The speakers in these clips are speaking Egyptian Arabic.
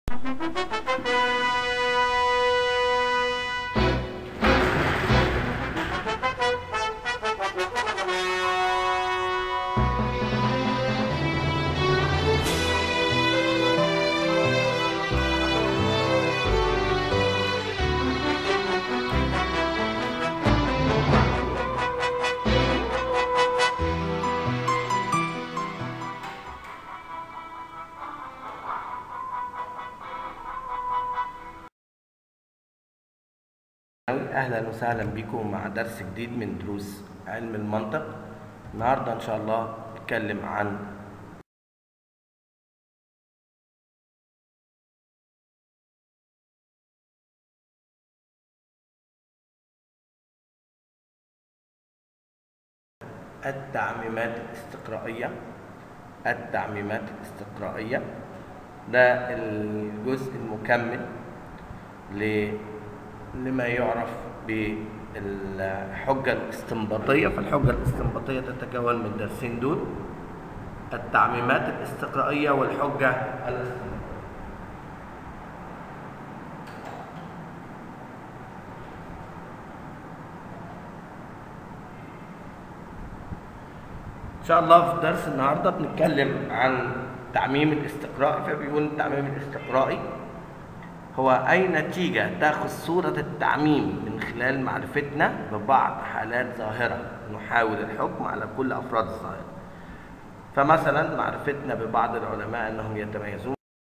اهلا وسهلا بكم مع درس جديد من دروس علم المنطق النهارده ان شاء الله نتكلم عن التعميمات الاستقرائية التعميمات الاستقرائية ده الجزء المكمل ل لما يعرف بالحجة الاستنباطية فالحجة الاستنباطية تتكون من الدرسين دول التعميمات الاستقرائية والحجة الاستنباطية إن شاء الله في درس النهاردة بنتكلم عن تعميم الاستقرائي فبيقول التعميم الاستقرائي هو أي نتيجة تأخذ صورة التعميم من خلال معرفتنا ببعض حالات ظاهرة نحاول الحكم على كل أفراد الظاهرة فمثلا معرفتنا ببعض العلماء أنهم يتميزون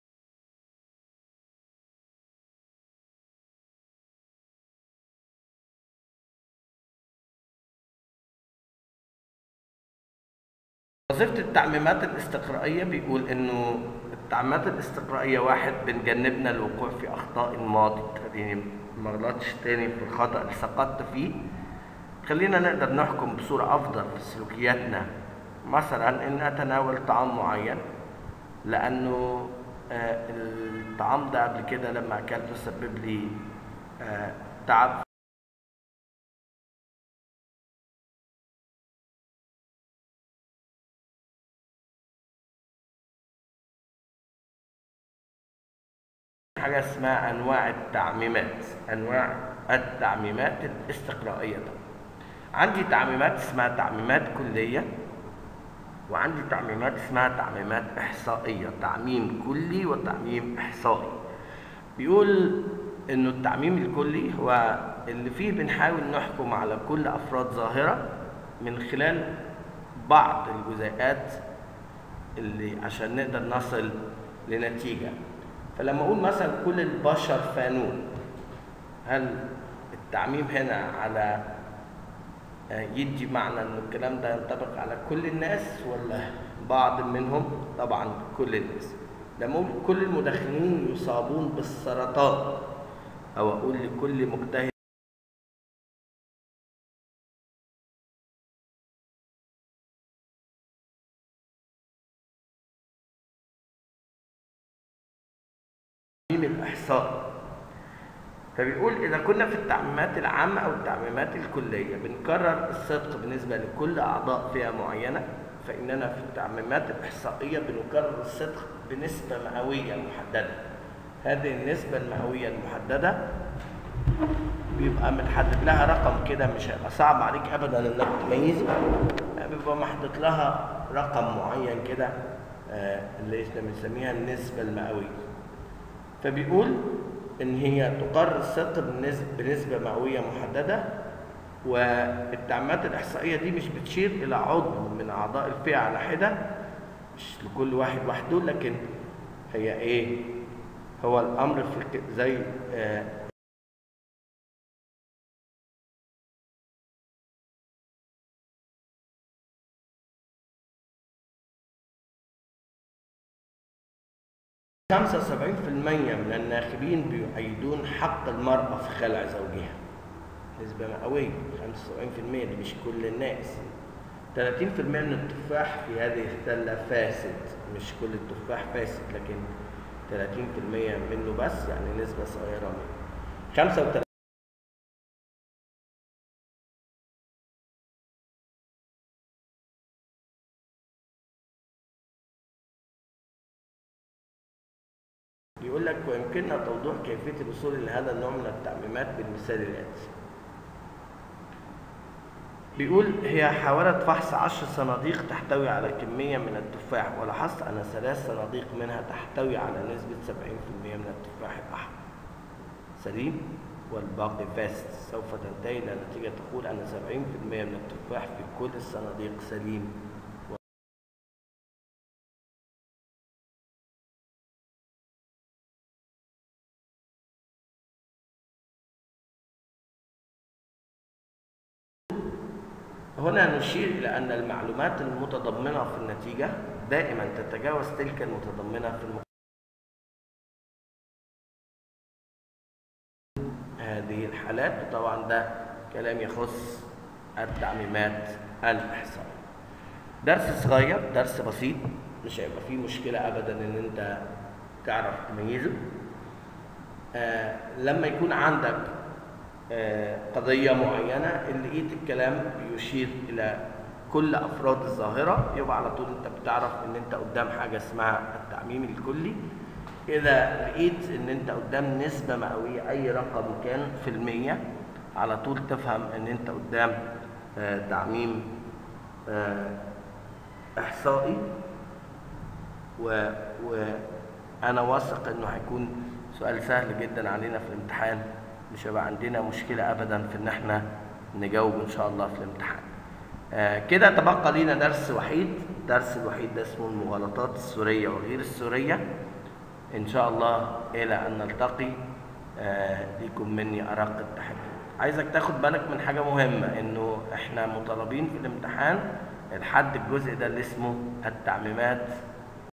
وظيفة التعميمات الاستقرائية بيقول إنه التعميمات الاستقرائية واحد بنجنبنا الوقوع في أخطاء الماضي تخليني ما اغلطش تاني في الخطأ اللي سقطت فيه خلينا نقدر نحكم بصورة أفضل في سلوكياتنا مثلا إن أتناول طعام معين لأنه آه الطعام ده قبل كده لما أكلته سبب لي آه تعب حاجة اسمها أنواع التعميمات أنواع التعميمات الاستقرائية ده. عندي تعميمات اسمها تعميمات كلية وعندي تعميمات اسمها تعميمات إحصائية تعميم كلي وتعميم إحصائي بيقول إنه التعميم الكلي هو اللي فيه بنحاول نحكم على كل أفراد ظاهرة من خلال بعض الجزيئات اللي عشان نقدر نصل لنتيجة فلما اقول مثلا كل البشر فانون هل التعميم هنا على يدي معنى ان الكلام ده ينطبق على كل الناس ولا بعض منهم طبعا كل الناس لما اقول كل المدخنين يصابون بالسرطان او اقول لكل مجتهد التعميم الإحصائي فبيقول إذا كنا في التعميمات العامة أو التعميمات الكلية بنكرر الصدق بالنسبة لكل أعضاء فئة معينة فإننا في التعميمات الإحصائية بنكرر الصدق بنسبة مئوية محددة هذه النسبة المئوية المحددة بيبقى متحدد لها رقم كده مش هيبقى صعب عليك أبدا إنك تميزه بيبقى محدد لها رقم معين كده اللي احنا بنسميها النسبة المئوية فبيقول ان هي تقرر الصدق بنسبه مئويه محدده والتعميمات الاحصائيه دي مش بتشير الى عضو من اعضاء الفئه على حده مش لكل واحد وحده لكن هي ايه هو الامر في زي آه خمسة وسبعين في المية من الناخبين بيؤيدون حق المرأة في خلع زوجها نسبة مئوية خمسة وسبعين في المية دي مش كل الناس تلاتين في المية من التفاح في هذه السلة فاسد مش كل التفاح فاسد لكن تلاتين في المية منه بس يعني نسبة صغيرة منه خمسة وتلاتين بيقول لك ويمكننا توضيح كيفية الوصول إلى هذا النوع من التعميمات بالمثال الآتي بيقول هي حاولت فحص عشر صناديق تحتوي على كمية من التفاح ولاحظت أن ثلاث صناديق منها تحتوي على نسبة 70% من التفاح الأحمر سليم والباقي فاسد سوف تنتهي إلى نتيجة تقول أن 70% من التفاح في كل الصناديق سليم هنا نشير إلى أن المعلومات المتضمنة في النتيجة دائما تتجاوز تلك المتضمنة في المقارنة هذه الحالات وطبعا ده كلام يخص التعميمات الإحصائية درس صغير درس بسيط مش هيبقى فيه مشكلة أبدا إن أنت تعرف تميزه آه لما يكون عندك آه قضية معينة اللي لقيت الكلام بيشير إلى كل أفراد الظاهرة يبقى على طول أنت بتعرف إن أنت قدام حاجة اسمها التعميم الكلي إذا لقيت إن أنت قدام نسبة مئوية أي رقم كان في المية على طول تفهم إن أنت قدام آه تعميم آه إحصائي و... وأنا واثق إنه هيكون سؤال سهل جدا علينا في الامتحان مش هيبقى عندنا مشكلة أبدا في إن إحنا نجاوب إن شاء الله في الامتحان. آه كده تبقى لينا درس وحيد، الدرس الوحيد ده اسمه المغالطات السورية وغير السورية. إن شاء الله إلى أن نلتقي آه ليكم مني أرق التحيات. عايزك تاخد بالك من حاجة مهمة إنه إحنا مطالبين في الامتحان لحد الجزء ده اللي اسمه التعميمات